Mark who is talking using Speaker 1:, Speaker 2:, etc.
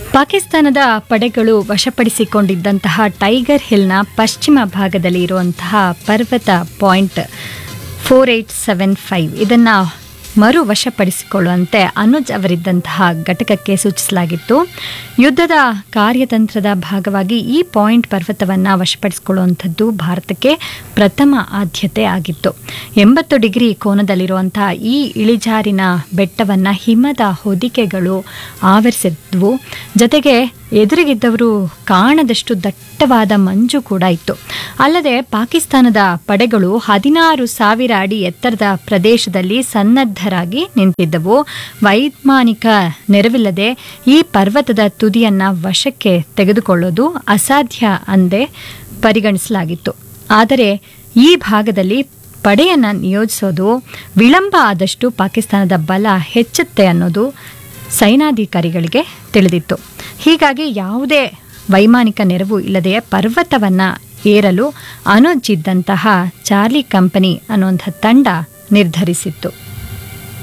Speaker 1: ಪಾಕಿಸ್ತಾನದ ಪಡೆಗಳು ವಶಪಡಿಸಿಕೊಂಡಿದ್ದಂತಹ ಟೈಗರ್ ಹಿಲ್ನ ಪಶ್ಚಿಮ ಭಾಗದಲ್ಲಿ ಇರುವಂತಹ ಪರ್ವತ point four eight seven five ಇದನ್ನು ಮರು ವಶಪಡಿಸಿಕೊಳ್ಳುವಂತೆ ಅನುಜ್ ಅವರಿದ್ದಂತಹ ಘಟಕಕ್ಕೆ ಸೂಚಿಸಲಾಗಿತ್ತು ಯುದ್ಧದ ಕಾರ್ಯತಂತ್ರದ ಭಾಗವಾಗಿ ಈ ಪಾಯಿಂಟ್ ಪರ್ವತವನ್ನು ವಶಪಡಿಸಿಕೊಳ್ಳುವಂಥದ್ದು ಭಾರತಕ್ಕೆ ಪ್ರಥಮ ಆದ್ಯತೆ ಆಗಿತ್ತು ಎಂಬತ್ತು ಡಿಗ್ರಿ ಕೋನದಲ್ಲಿರುವಂತಹ ಈ ಇಳಿಜಾರಿನ ಬೆಟ್ಟವನ್ನು ಹಿಮದ ಹೊದಿಕೆಗಳು ಆವರಿಸಿದ್ವು ಜೊತೆಗೆ ಎದುರಿಗಿದ್ದವರು ಕಾಣದಷ್ಟು ದಟ್ಟವಾದ ಮಂಜು ಕೂಡ ಇತ್ತು ಅಲ್ಲದೆ ಪಾಕಿಸ್ತಾನದ ಪಡೆಗಳು ಹದಿನಾರು ಸಾವಿರ ಅಡಿ ಎತ್ತರದ ಪ್ರದೇಶದಲ್ಲಿ ಸನ್ನದ್ಧರಾಗಿ ನಿಂತಿದ್ದವು ವೈಮಾನಿಕ ನೆರವಿಲ್ಲದೆ ಈ ಪರ್ವತದ ತುದಿಯನ್ನ ವಶಕ್ಕೆ ತೆಗೆದುಕೊಳ್ಳೋದು ಅಸಾಧ್ಯ ಅಂದೇ ಪರಿಗಣಿಸಲಾಗಿತ್ತು ಆದರೆ ಈ ಭಾಗದಲ್ಲಿ ಪಡೆಯನ್ನು ನಿಯೋಜಿಸೋದು ವಿಳಂಬ ಆದಷ್ಟು ಪಾಕಿಸ್ತಾನದ ಬಲ ಹೆಚ್ಚುತ್ತೆ ಅನ್ನೋದು ಸೈನಾಧಿಕಾರಿಗಳಿಗೆ ತಿಳಿದಿತ್ತು ಹೀಗಾಗಿ ಯಾವುದೇ ವೈಮಾನಿಕ ನೆರವು ಇಲ್ಲದೆಯೇ ಪರ್ವತವನ್ನು ಏರಲು ಅನುಜಿದ್ದಂತಹ ಚಾರ್ಲಿ ಕಂಪನಿ ಅನ್ನುವಂಥ ತಂಡ ನಿರ್ಧರಿಸಿತ್ತು